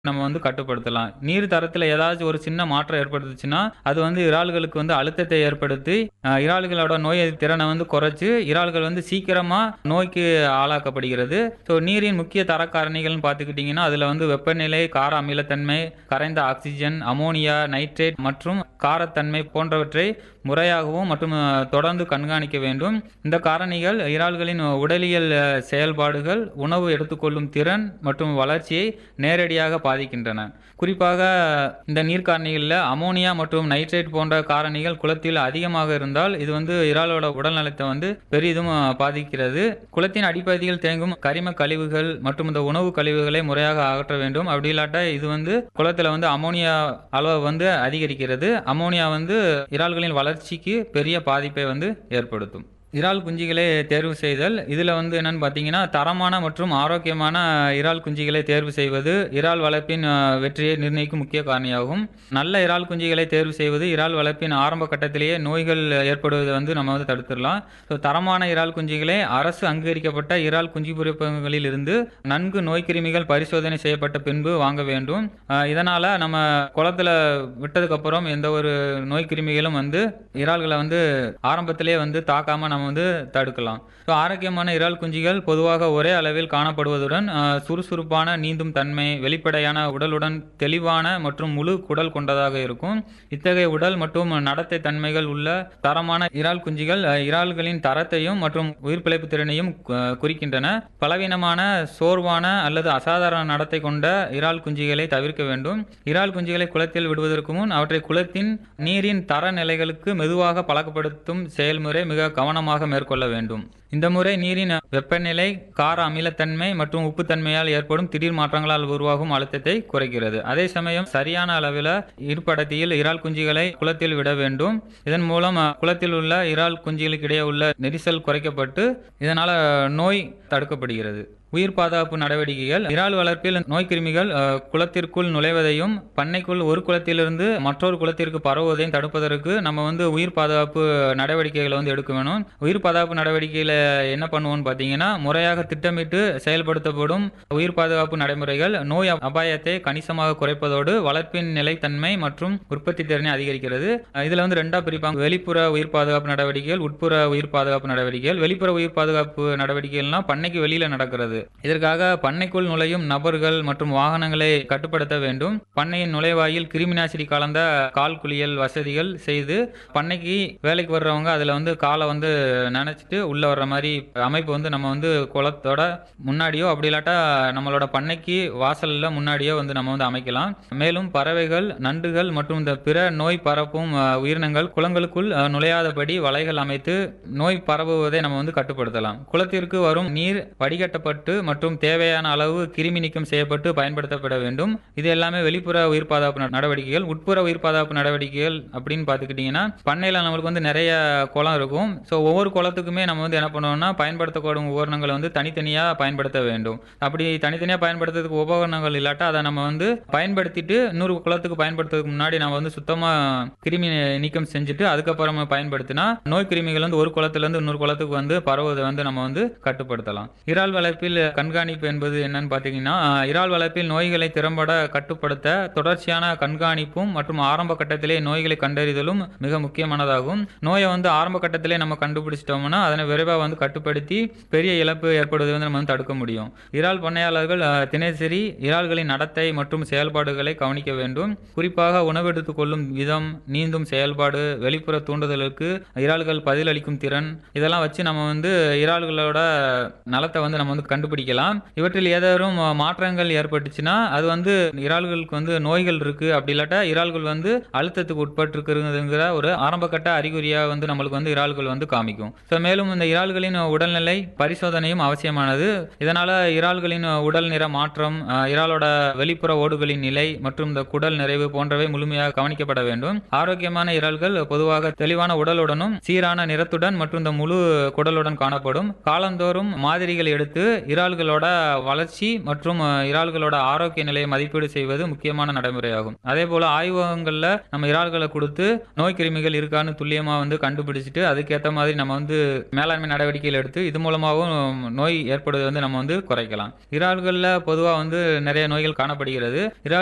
நம்ம வந்து கட்டுப்படுத்தலாம். நீர் தரத்தில ஏதாச்சும் ஒரு சின்ன மாற்றம் ஏற்பட்டுச்சுன்னா, அது வந்து இறால்களுக்கு வந்து அழுத்தத்தை ஏற்படுத்தி, அ இறால்களோட நோய் எதிர்ப்பு திறன வந்து குறைச்சு, இறால்கள் வந்து சீக்கிரமா நோய்க்கு ஆளாக்கப்படுகிறது. ஸோ நீரின் முக்கிய தரக் காரணிகள்னு பார்த்துக்கிட்டீங்கன்னா, அதுல வந்து வெப்பநிலை, கார அமிலத்தன்மை, கரைந்த ஆக்ஸிஜன், அமோனியா, நைட்ரேட் மற்றும் காரத்தன்மை போன்றவற்றை முறையாகவும் மற்றும் அ தொடர்ந்து கண்காணிக்க வேண்டும். இந்த காரணிகள் இறால்களின் உடலியல் செயல்பாடுகள், உணவு எடுத்துக்கொள்ளும் திறன் மற்றும் வளர்ச்சியை நேரடியாக பாதிக்கின்றன. குறிப்பாக இந்த நீர்க்காரணிகள்ல அமோனியா மற்றும் நைட்ரேட் போன்ற காரணிகள் குளத்தில் அதிகமாக இருந்தால், இது வந்து இறாலோட உடல் நலத்தை வந்து பெரிதும் பாதிக்கிறது. குளத்தின் அடிப்பகுதியில் தேங்கும் கரிம கழிவுகள் மற்றும் இந்த உணவு கழிவுகளை முறையாக அகற்ற வேண்டும். அப்படி இல்லாட்டா இது வந்து குளத்தில வந்து அமோனியா அளவு வந்து அதிகரிக்கிறது. அமோனியா வந்து இறால்களின் வளர்ச்சிக்கு பெரிய பாதிப்பை வந்து ஏற்படுத்தும். இறால் குஞ்சுகளை தேர்வு செய்தல். இதுல வந்து என்னன்னு பார்த்தீங்கன்னா, தரமான மற்றும் ஆரோக்கியமான இறால் குஞ்சுகளை தேர்வு செய்வது, இறால் வளர்ப்பின் அ வெற்றியை நிர்ணயிக்கும் முக்கிய காரணியாகும். நல்ல இறால் குஞ்சுகளை தேர்வு செய்வது, இறால் வளர்ப்பின் ஆரம்ப கட்டத்திலேயே நோய்கள் ஏற்படுவதை வந்து நம்ம வந்து தடுத்துறலாம். ஸோ தரமான இறால் குஞ்சுகளை அரசு அங்கீகரிக்கப்பட்ட இறால் குஞ்சு பொறிப்பகங்களில் இருந்து நன்கு நோய்க்கிருமிகள் பரிசோதனை செய்யப்பட்ட பின்பு வாங்க வேண்டும். அ இதனால நம்ம குளத்தில விட்டதுக்கப்புறம் எந்த ஒரு நோய்க்கிருமிகளும் வந்து இறால்கள வந்து ஆரம்பத்திலேயே வந்து தாக்காம நம்ம வந்து தடுக்கலாம். ஸோ ஆரோக்கியமான இறால் குஞ்சுகள் பொதுவாக ஒரே அளவில் காணப்படுவதுடன், அ சுறுசுறுப்பான நீந்தும் தன்மை, வெளிப்படையான உடலுடன் தெளிவான மற்றும் முழு குடல் கொண்டதாக இருக்கும். இத்தகைய உடல் மற்றும் நடத்தை தன்மைகள் உள்ள தரமான இறால் குஞ்சுகள் இறால்களின் தரத்தையும் மற்றும் உயிர் பிழைப்பு திறனையும் அ குறிக்கின்றன. பலவீனமான, சோர்வான அல்லது அசாதாரண நடத்தை கொண்ட இறால் குஞ்சுகளை தவிர்க்க வேண்டும். இறால் குஞ்சுகளை குளத்தில் விடுவதற்கு முன், அவற்றை குளத்தின் நீரின் தர நிலைகளுக்கு மெதுவாக பழக்கப்படுத்தும் செயல்முறை மிக கவனமாக மேற்கொள்ள வேண்டும். இந்த முறை நீரின் வெப்பநிலை, கார அமிலத்தன்மை மற்றும் உப்புத்தன்மையால் ஏற்படும் திடீர் மாற்றங்களால் உருவாகும் அழுத்தத்தை குறைக்கிறது. அதே சமயம் சரியான அளவில ஈரப்பதத்தில் இறால் குஞ்சுகளை குளத்தில் விட வேண்டும். இதன் மூலம் குளத்தில் உள்ள இறால் குஞ்சுகளுக்கிடையே உள்ள நெரிசல் குறைக்கப்பட்டு, இதனால நோய் தடுக்கப்படுகிறது. உயிர் பாதுகாப்பு நடவடிக்கைகள் இறால் வளர்ப்பில் நோய்க்கிருமிகள் அ குளத்திற்குள் நுழைவதையும், பண்ணைக்குள் ஒரு குளத்திலிருந்து மற்றொரு குளத்திற்கு பரவுவதையும் தடுப்பதற்கு நம்ம வந்து உயிர் பாதுகாப்பு நடவடிக்கைகள வந்து எடுக்க வேணும். உயிர் பாதுகாப்பு நடவடிக்கையில என்ன பண்ணுவோம்னு பார்த்தீங்கன்னா, முறையாக திட்டமிட்டு செயல்படுத்தப்படும் உயிர் பாதுகாப்பு நடைமுறைகள் நோய் அபாயத்தை கணிசமாக குறைப்பதோடு, வளர்ப்பின் நிலைத்தன்மை மற்றும் உற்பத்தி திறனை அதிகரிக்கிறது. இதுல வந்து 2ஆ பிரிப்பாங்க. வெளிப்புற உயிர் பாதுகாப்பு நடவடிக்கைகள், உட்புற உயிர் பாதுகாப்பு நடவடிக்கைகள். வெளிப்புற உயிர் பாதுகாப்பு நடவடிக்கைகள்னா பண்ணைக்கு வெளியில நடக்கிறது. இதற்காக பண்ணைக்குள் நுழையும் நபர்கள் மற்றும் வாகனங்களை கட்டுப்படுத்த வேண்டும். பண்ணையின் நுழைவாயில் கிருமிநாசினி கலந்த கால் குளியல் வசதிகள் செய்து, பண்ணைக்கு வேலைக்கு வர்றவங்க அதுல வந்து கால வந்து நனைச்சிட்டு உள்ள வர்ற மாரி அமைப்பு வந்து நம்ம வந்து குளத்தோட முன்னாடியோ, அப்படி இல்லாட்டா நம்மளோட பண்ணைக்கு வாசல்ல முன்னாடியோ வந்து நம்ம வந்து அமைக்கலாம். மேலும் பறவைகள், நண்டுகள் மற்றும் இந்த பிற நோய் பரப்பும் உயிரினங்கள் குளங்களுக்குள் நுழையாதபடி வலைகள் அமைத்து நோய் பரவுவதை நம்ம வந்து கட்டுப்படுத்தலாம். குளத்திற்கு வரும் நீர் வடிகட்டப்பட்டு மற்றும் தேவையான அளவு கிருமி நீக்கம் செய்யப்பட்டு பயன்படுத்தப்பட வேண்டும். இது எல்லாமே வெளிப்புற உயிர் பாதுகாப்பு நடவடிக்கைகள். உட்புற உயிர் பாதுகாப்பு நடவடிக்கைகள் அப்படின்னு பார்த்துக்கிட்டீங்கன்னா, பண்ணையில நம்மளுக்கு வந்து நெறைய குளம் இருக்கும். ஸோ ஒவ்வொரு குளத்துக்குமே நம்ம வந்து என்ன பண்ணுவோம்னா, பயன்படுத்தப்படும் உபகரணங்கள வந்து தனித்தனியா பயன்படுத்த வேண்டும். அப்படி தனித்தனியா பயன்படுத்துறதுக்கு உபகரணங்கள் இல்லாட்டா, அத நம்ம வந்து பயன்படுத்திட்டு இன்னொரு குளத்துக்கு பயன்படுத்துறதுக்கு முன்னாடி நம்ம வந்து சுத்தமா கிருமி நீக்கம் செஞ்சுட்டு, அதுக்கப்புறமா பயன்படுத்தினா, நோய் கிருமிகள் வந்து ஒரு குளத்திலிருந்து இன்னொரு குளத்துக்கு வந்து பரவுவதை வந்து நம்ம வந்து கட்டுப்படுத்தலாம். இறால் வளர்ப்பில் கண்காணிப்பு என்பது என்னன்னு பார்த்தீங்கன்னா, இறால் வளர்ப்பில் நோய்களை திறம்பட கட்டுப்படுத்த தொடர்ச்சியான கண்காணிப்பும் மற்றும் ஆரம்ப கட்டத்திலே நோய்களை கண்டறிதலும் மிக முக்கியமானதாகும். நோய வந்து ஆரம்ப கட்டத்திலே நம்ம கண்டுபிடிச்சிட்டோம்னா, அதனை விரைவா வந்து கட்டுப்படுத்தி பெரிய இழப்பு ஏற்படுவதை வந்து நம்ம வந்து தடுக்க முடியும். இறால் பண்ணையாளர்கள் தினசரி இறால்களின் நடத்தை மற்றும் செயல்பாடுகளை கவனிக்க வேண்டும். குறிப்பாக உணவெடுத்துக் கொள்ளும் விதம், நீந்தும் செயல்பாடு, வெளிப்புற தூண்டுதலுக்கு இறால்கள் பதிலளிக்கும் திறன், இதெல்லாம் வச்சு நம்ம வந்து இறால்களோட நலத்த வந்து நம்ம வந்து கண்டுபிடிக்கலாம். இவற்றில் ஏதேனும் மாற்றங்கள் ஏற்பட்டுச்சுன்னா, அது வந்து இறால்களுக்கு வந்து நோய்கள் இருக்கு, அப்படி இல்லாட்டா இறால்கள் வந்து அழுத்தத்துக்கு உட்பட்டிருக்குதுங்கிற ஒரு ஆரம்பகட்ட அறிகுறியா வந்து நம்மளுக்கு வந்து இறால்கள் வந்து காமிக்கும். ஸோ மேலும் இந்த இறால்களின் உடல்நிலை பரிசோதனையும் அவசியமானது. இதனால இறால்களின் உடல் நிற மாற்றம், அ இறாலோட வெளிப்புற ஓடுகளின் நிலை மற்றும் இந்த குடல் நிறைவு போன்றவை முழுமையாக கவனிக்கப்பட வேண்டும். ஆரோக்கியமான இறால்கள் பொதுவாக தெளிவான உடலுடனும், சீரான நிறத்துடன் மற்றும் இந்த முழு குடலுடன் காணப்படும். காலந்தோறும் மாதிரிகள் எடுத்து இறால்களோட வளர்ச்சி மற்றும் இறால்களோட ஆரோக்கிய நிலையை மதிப்பீடு செய்வது முக்கியமான நடைமுறையாகும். அதேபோல ஆய்வகங்கள்ல நம்ம இறால்கள குடுத்து நோய் கிருமிகள் இருக்கான்னு துல்லியமா வந்து கண்டுபிடிச்சுட்டு, அதுக்கேத்த மாதிரி நம்ம வந்து மேலாண்மை நடவடிக்கை நடவடிக்கைகள் எடுத்து இது மூலமாகவும் நோய் ஏற்படுவதை வந்து நம்ம வந்து குறைக்கலாம் இறால்களில் பொதுவாக வந்து நிறைய நோய்கள் காணப்படுகிறது இறால்